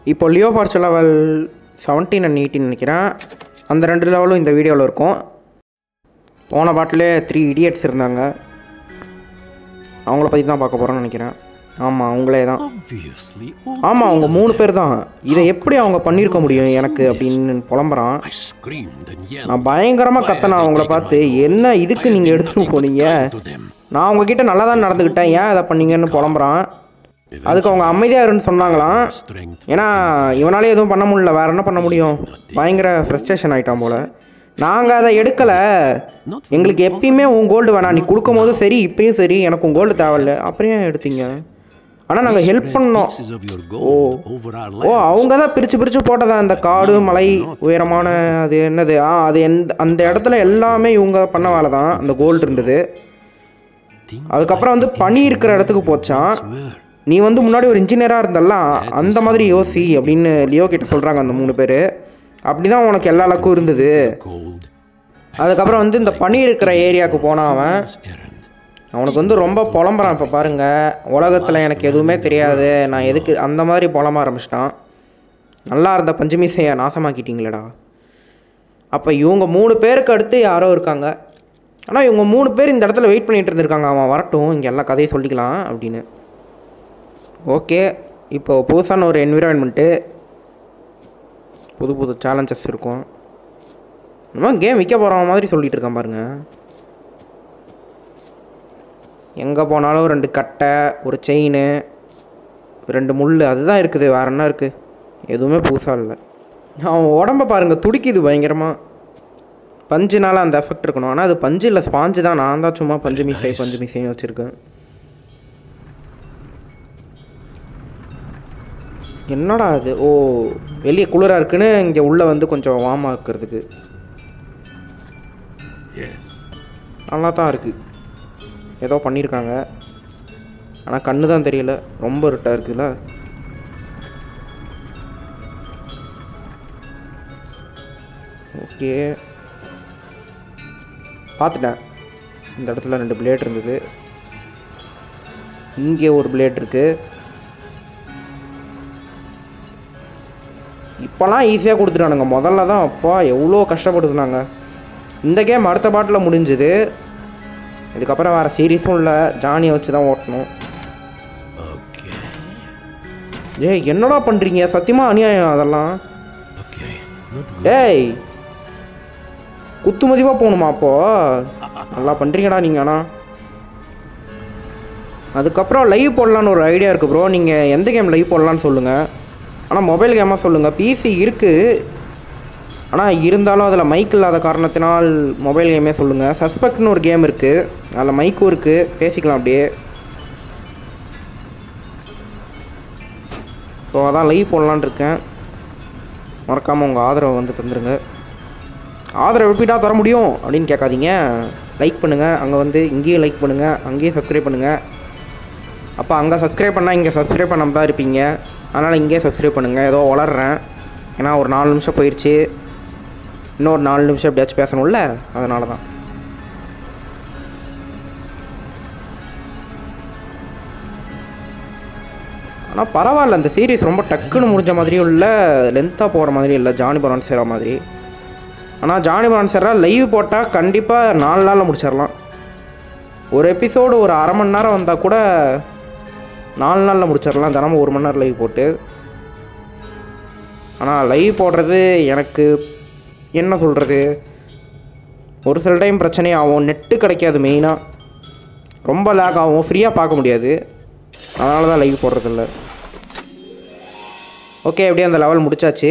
இப்போ லியோ ஃபார்ஸ் லெவல் செவன்டீன் அண்ட் எயிட்டின் நினைக்கிறேன் அந்த ரெண்டு லெவலும் இந்த வீடியோவில் இருக்கும் போன பாட்டிலே த்ரீ இடியட்ஸ் இருந்தாங்க அவங்கள பற்றி தான் பார்க்க போகிறோன்னு நினைக்கிறேன் ஆமாம் அவங்களே தான் Obviously, all ஆமாம் அவங்க three of மூணு them. பேர் தான் இதை எப்படி அவங்க பண்ணியிருக்க முடியும் எனக்கு அப்படின்னு புலம்புறான் I screamed and yelled. நான் பயங்கரமாக கத்தனா அவங்கள பார்த்து என்ன இதுக்கு நீங்கள் எடுத்துட்டு போனீங்க to them. நான் உங்ககிட்ட நல்லா தான் நடந்துக்கிட்டேன் ஏன் இதை பண்ணீங்கன்னு புலம்புறான் அதுக்கு அவங்க அமைதியாக இருன்னு சொன்னாங்களாம் Strength. ஏன்னா இவனாலே எதுவும் பண்ண முடியல வேற என்ன பண்ண முடியும் பயங்கர ஃப்ரஸ்ட்ரேஷன் ஆயிட்டான் போல நாங்கள் அதை எடுக்கலை எங்களுக்கு எப்பயுமே உன் கோல்டு வேணாம் நீ கொடுக்கும் போதும் சரி இப்பயும் சரி எனக்கு உன் கோல்டு தேவையில்ல அப்புறம் ஏன் எடுத்தீங்க ஆனால் நாங்கள் ஹெல்ப் Spread பண்ணோம் pieces of your gold over our ஓ lands. அவங்க தான் பிரித்து பிரித்து போட்டதா அந்த காடு மலை உயரமான அது என்னது ஆ அது எந்த அந்த இடத்துல எல்லாமே இவங்க பண்ண வேலை தான் அந்த கோல்டு இருந்தது Think அதுக்கப்புறம் வந்து பனி இருக்கிற இடத்துக்கு போச்சான் swear. நீ வந்து முன்னாடி ஒரு இன்ஜினியராக இருந்தல்ல அந்த மாதிரி யோசி அப்படின்னு லியோ கிட்ட சொல்கிறாங்க அந்த மூணு பேர் அப்படி தான் உனக்கு எல்லா லக்கும் இருந்தது Gold. அதுக்கப்புறம் வந்து இந்த பனி இருக்கிற ஏரியாவுக்கு போனான் அவன் His errand. அவனுக்கு வந்து ரொம்ப புலம்புறான் இப்போ பாருங்க உலகத்தில் எனக்கு எதுவுமே தெரியாது நான் எதுக்கு அந்த மாதிரி புலம்ப ஆரம்பிச்சிட்டான் நல்லா இருந்த பஞ்சமிசையை நாசமாக்கிட்டீங்களேடா அப்போ இவங்க மூணு பேருக்கு அடுத்து யாரோ இருக்காங்க ஆனால் இவங்க மூணு பேர் இந்த இடத்துல வெயிட் பண்ணிட்டு இருந்திருக்காங்க அவன் வரட்டும் இங்கே எல்லா கதையும் சொல்லிக்கலாம் அப்படின்னு ஓகே இப்போ புதுசான ஒரு என்விரான்மெண்ட்டு புது புது சேலஞ்சஸ் இருக்கும் நம்ம கேம் விற்க போகிற மாதிரி சொல்லிட்டு இருக்கான் பாருங்க எங்கே போனாலும் ரெண்டு கட்டை ஒரு செயின் ரெண்டு முள் அதுதான் இருக்குது வேற என்ன இருக்குது எதுவுமே புதுசாக இல்லை அவன் உடம்ப பாருங்க துடிக்குது பயங்கரமாக பஞ்சுனால அந்த எஃபெக்ட் இருக்கணும் ஆனால் அது பஞ்சு இல்லை ஸ்பாஞ்சு தான் நான் தான் சும்மா பஞ்சு மிசை பஞ்சு மிசைன்னு வச்சுருக்கேன் என்னடா அது ஓ வெளியே குளிராக இருக்குன்னு இங்கே உள்ளே வந்து கொஞ்சம் வார்ம் ஆக்கிறதுக்கு Yes. நல்லா தான் இருக்குது ஏதோ பண்ணியிருக்காங்க ஆனால் கண்ணு தான் தெரியல ரொம்ப இருட்டாக இருக்குல்ல ஓகே பார்த்துட்டேன் இந்த இடத்துல ரெண்டு பிளேட் இருந்தது இங்கே ஒரு பிளேட் இருக்குது இப்போலாம் ஈஸியாக கொடுத்துட்டானுங்க முதல்ல தான் அப்பா எவ்வளோ கஷ்டப்படுத்துனாங்க இந்த கேம் அடுத்த பாட்டில் முடிஞ்சுது இதுக்கப்புறம் வேறு சீரீஸும் இல்லை ஜானியை வச்சு தான் ஓட்டணும் Okay. ஏய் என்னடா பண்ணுறீங்க சத்தியமாக அநியாயம் அதெல்லாம் Okay. Not good. டேய் குத்து மதிப்பாக போகணுமா அப்போ நல்லா பண்ணுறீங்கடா நீங்கள் ஆனால் அதுக்கப்புறம் லைவ் போடலான்னு ஒரு ஐடியா இருக்குது ப்ரோ நீங்கள் எந்த கேம் லைவ் போடலான்னு சொல்லுங்கள் ஆனால் மொபைல் கேமாக சொல்லுங்கள் பிசி இருக்குது ஆனால் இருந்தாலும் அதில் மைக் இல்லாத காரணத்தினால் மொபைல் கேமே சொல்லுங்கள் சஸ்பெக்ட்னு ஒரு கேம் இருக்குது அதில் மைக்கும் இருக்குது பேசிக்கலாம் அப்படியே ஸோ அதான் லைவ் போடலான்னு இருக்கேன் மறக்காமல் உங்கள் ஆதரவை வந்து தந்துடுங்க ஆதரவு எப்படிடா தர முடியும் அப்படின்னு கேட்காதீங்க லைக் பண்ணுங்கள் அங்கே வந்து இங்கேயும் லைக் பண்ணுங்கள் அங்கேயும் சப்ஸ்கிரைப் பண்ணுங்கள் அப்போ அங்கே சப்ஸ்கிரைப் பண்ணால் இங்கே சப்ஸ்கிரைப் பண்ணாம தான் இருப்பீங்க அதனால் இங்கேயே சப்ஸ்கிரைப் பண்ணுங்கள் ஏதோ வளர்றேன் ஏன்னா ஒரு நாலு நிமிஷம் போயிடுச்சு இன்னொரு நாலு நிமிஷம் எப்படியாச்சும் பேசணும்ல அதனால தான் ஆனால் பரவாயில்ல இந்த சீரிஸ் ரொம்ப டக்குன்னு முடிஞ்ச மாதிரியும் இல்லை லென்த்தாக போகிற மாதிரியும் இல்லை ஜானி பரான் சேரா மாதிரி ஆனால் ஜானி பரான் சேரா லைவ் போட்டால் கண்டிப்பாக நாலு நாளில் முடிச்சிடலாம் ஒரு எபிசோடு ஒரு அரை மணி நேரம் வந்தால் கூட நாலு நாளில் முடிச்சிடலாம் தினமும் ஒரு மணி நேரம் லைவ் போட்டு ஆனால் லைவ் போடுறது எனக்கு என்ன சொல்கிறது ஒரு சில டைம் பிரச்சனையாகும் நெட்டு கிடைக்காது மெயினாக ரொம்ப லேக் ஆகும் ஃப்ரீயாக பார்க்க முடியாது அதனால தான் லைவ் போடுறதில்ல ஓகே எப்படியும் அந்த லெவல் முடிச்சாச்சு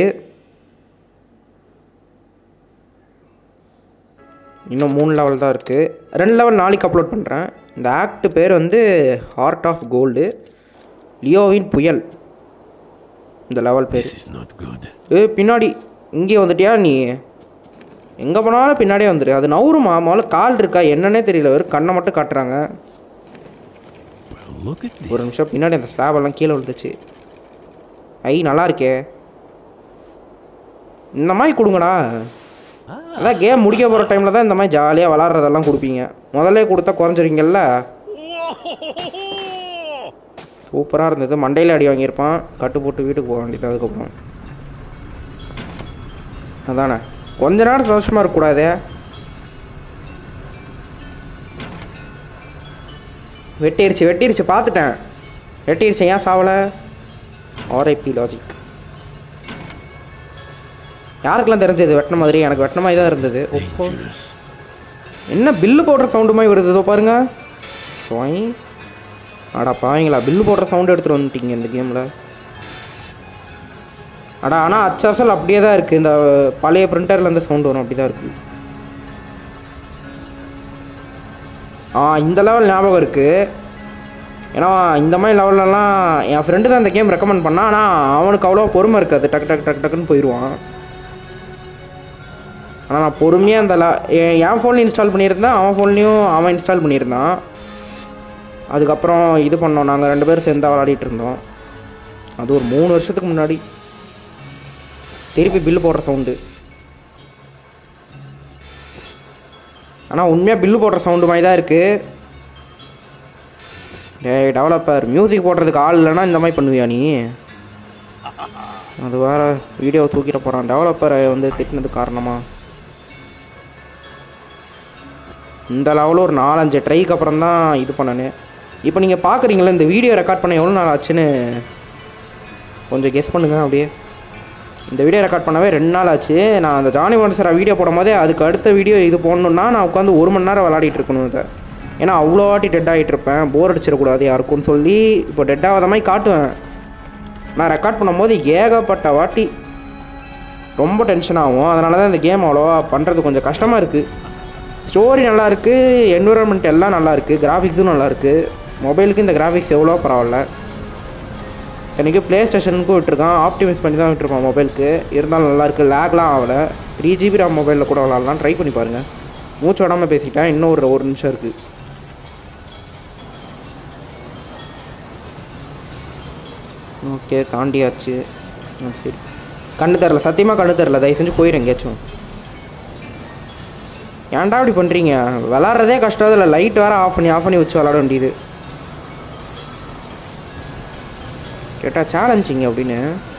இன்னும் மூணு லெவல் தான் இருக்குது ரெண்டு லெவல் நாளைக்கு அப்லோட் பண்ணுறேன் இந்த ஆக்ட் பேர் வந்து ஹார்ட் ஆஃப் கோல்டு லியோவின் புயல் இந்த லெவல் பேர் This is not good. ஏ பின்னாடி இங்கே வந்துட்டியா நீ எங்கே போனாலும் பின்னாடியே வந்துடு அது நவுருமா முதல்ல கால் இருக்கா என்னன்னே தெரியல வெறும் கண்ணை மட்டும் காட்டுறாங்க Well, look at ஒரு this. நிமிஷம் பின்னாடி அந்த ஸ்லாப் எல்லாம் கீழே விழுந்துச்சு ஐ நல்லா இருக்கே இந்த மாதிரி கொடுங்கடா அதான் கேம் முடிக்க போகிற டைமில் தான் இந்த மாதிரி ஜாலியாக விளாட்றதெல்லாம் கொடுப்பீங்க முதல்ல கொடுத்தா குறைஞ்சிருங்கல்ல சூப்பராக இருந்தது மண்டையில் அடி வாங்கியிருப்பான் கட்டு போட்டு வீட்டுக்கு போக வேண்டியது அதுக்கப்புறம் அதானே கொஞ்ச நேரம் சந்தோஷமாக இருக்கக்கூடாதே வெட்டிருச்சு வெட்டிருச்சு பார்த்துட்டேன் வெட்டிருச்சு ஏன் சாவலை ஆர்ஐபி லாஜிக் யாருக்கெல்லாம் தெரிஞ்சது வெட்டின மாதிரி எனக்கு வெட்டின மாதிரி தான் இருந்தது ஓப்போ Dangerous. என்ன பில்லு போடுற சவுண்டு மாதிரி வருது இதோ பாருங்க சுவாய் அடா பாவீங்களா பில்லு போடுற சவுண்டு எடுத்துகிட்டு வந்துட்டீங்க இந்த கேமில் அடா ஆனால் அச்சசல் அப்படியே தான் இருக்குது இந்த பழைய பிரிண்டரில் இருந்து சவுண்டு வரும் அப்படி தான் இருக்குது ஆ இந்த லெவல் ஞாபகம் இருக்குது ஏன்னா இந்த மாதிரி லெவல்லலாம் என் ஃப்ரெண்டு தான் இந்த கேம் ரெக்கமெண்ட் பண்ணான் ஆனால் அவனுக்கு அவ்வளோ பொறுமை இருக்காது டக்கு டக்கு டக்கு டக்குன்னு போயிடுவான் ஆனால் நான் பொறுமையாக அந்த la- என் என் ஃபோன்லையும் இன்ஸ்டால் பண்ணியிருந்தேன் அவன் ஃபோன்லேயும் அவன் இன்ஸ்டால் பண்ணியிருந்தான் அதுக்கப்புறம் இது பண்ணோம் நாங்கள் ரெண்டு பேரும் சேர்ந்து விளையாடிட்டு இருந்தோம் அது ஒரு மூணு வருஷத்துக்கு முன்னாடி திருப்பி பில்லு போடுற சவுண்டு ஆனால் உண்மையாக பில்லு போடுற சவுண்டு மாதிரி தான் இருக்குது டேய் டெவலப்பர் மியூசிக் போடுறதுக்கு ஆள் இல்லைன்னா இந்த மாதிரி பண்ணுவியா நீ அது வேற வீடியோ தூக்கிட போகிறான் டெவலப்பரை வந்து திட்டினது காரணமா இந்த லெவலில் ஒரு நாலஞ்சு ட்ரைக்கு அப்புறம் தான் இது பண்ணனேன் இப்போ நீங்கள் பார்க்குறீங்களா இந்த வீடியோ ரெக்கார்ட் பண்ண எவ்வளோ நாள் ஆச்சுன்னு கொஞ்சம் கெஸ் பண்ணுங்க அப்படியே இந்த வீடியோ ரெக்கார்ட் பண்ணவே ரெண்டு நாள் ஆச்சு நான் அந்த ஜானி மன்சரா வீடியோ போடும் போதே அதுக்கு அடுத்த வீடியோ இது போடணுன்னா நான் உட்காந்து ஒரு மணி நேரம் விளையாடிட்டு இருக்கணும் இதை ஏன்னா அவ்வளோ வாட்டி டெட் ஆகிட்டு இருப்பேன் போர் அடிச்சிடக்கூடாது யாருக்கும்னு சொல்லி இப்போ டெட் ஆகாத மாதிரி காட்டுவேன் நான் ரெக்கார்ட் பண்ணும்போது ஏகப்பட்ட வாட்டி ரொம்ப டென்ஷன் ஆகும் அதனால தான் இந்த கேம் அவ்வளோவா பண்ணுறது கொஞ்சம் கஷ்டமாக இருக்குது ஸ்டோரி நல்லா இருக்குது என்விரான்மெண்ட் எல்லாம் நல்லா இருக்குது கிராஃபிக்ஸும் நல்லா இருக்குது மொபைலுக்கு இந்த கிராஃபிக்ஸ் எவ்வளோ பரவாயில்ல எனக்கு ப்ளே ஸ்டேஷனுக்கும் விட்டுருக்கான் ஆப்டிமைஸ் பண்ணி தான் விட்டுருக்கான் மொபைலுக்கு இருந்தாலும் நல்லா இருக்கு லேக்லாம் ஆகலை த்ரீ ஜிபி ராம் மொபைலில் கூட விளாட்லாம் ட்ரை பண்ணி பாருங்கள் மூச்சு விடாமல் பேசிட்டேன் இன்னும் ஒரு ஒரு நிமிஷம் இருக்குது ஓகே தாண்டியாச்சு ஆ, சரி கண்ணு தெரில சத்தியமாக கண்ணு தெரில தயவு செஞ்சு போயிரு எங்கேயாச்சும் ஏன்டா இப்படி பண்ணுறீங்க விளாட்றதே கஷ்டம் இல்லை லைட் வேறு ஆஃப் பண்ணி ஆஃப் பண்ணி வச்சு விளாட வேண்டியது கேட்டால் சேலஞ்சிங்க அப்படின்னு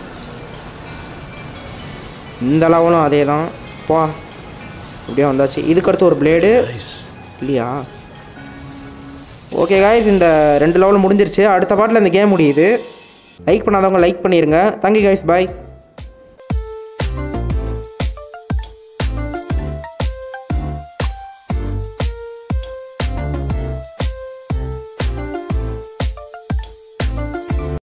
இந்த லெவலும் அதே தான் போ இப்படியே வந்தாச்சு இதுக்கு அடுத்து ஒரு பிளேடு Nice. இல்லையா ஓகே காய்ஸ் இந்த ரெண்டு லெவலும் முடிஞ்சிருச்சு அடுத்த பாட்டில் இந்த கேம் முடியுது லைக் பண்ணாதவங்க லைக் பண்ணிடுங்க தேங்க்யூ காய்ஸ் பாய்